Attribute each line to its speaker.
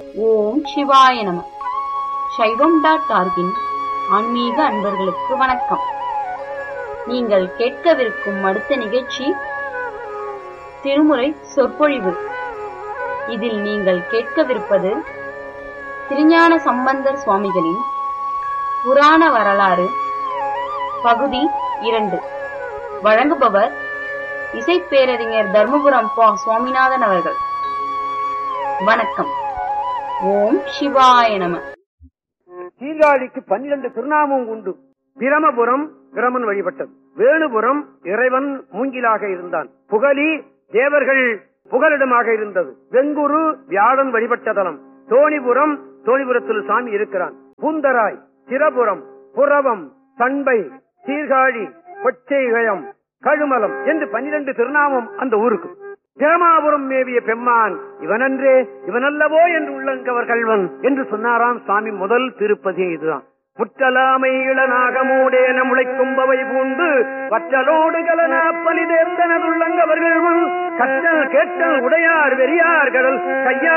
Speaker 1: ஓம் சிவாய நம சைவம் டாட் ஆர்கின் ஆன்மீக அன்பர்களுக்கு வணக்கம் நீங்கள் கேட்கவிருக்கும் அடுத்த நிகழ்ச்சி திருமுறை சொற்பொழிவு இதில் நீங்கள் கேட்கவிருப்பது திருஞான சம்பந்தர் சுவாமிகளின் புராண வரலாறு பகுதி இரண்டு வழங்குபவர் இசைப்பேரறிஞர் தர்மபுரம் பா சுவாமிநாதன் அவர்கள் வணக்கம் ஓம் சிவாய நம
Speaker 2: சீர்காழிக்கு பன்னிரண்டு திருநாமம் உண்டு பிரமபுரம் பிரமன் வழிபட்டது வேணுபுரம் இறைவன் மூங்கிலாக இருந்தான் புகலி தேவர்கள் புகலிடமாக இருந்தது வெங்குரு வியாழன் வழிபட்ட தலம் தோணிபுரம் தோணிபுரத்தில் சாமி இருக்கிறான் பூந்தராய் சிரபுரம் புறவம் தன்பை சீர்காழி கொச்சைகயம் கழுமலம் என்று பன்னிரண்டு திருநாமம் அந்த ஊருக்கு பிரமாபுரம் மேவிய பெம்மான் இவனன்றே இவனல்லவோ என்று உள்ளங்கவர் கல்வன் என்று சொன்னாராம் சுவாமி முதல் திருப்பதி இதுதான் முற்றலாமை இளநாகமூடேன முளைக்கும்பவை பூண்டு வற்றலோடு கலனாப்பலி தேர்ந்தனதுள்ளங்கவர்கள் கற்றல் கேட்டல் உடையார் வெறியார் கடல் கையா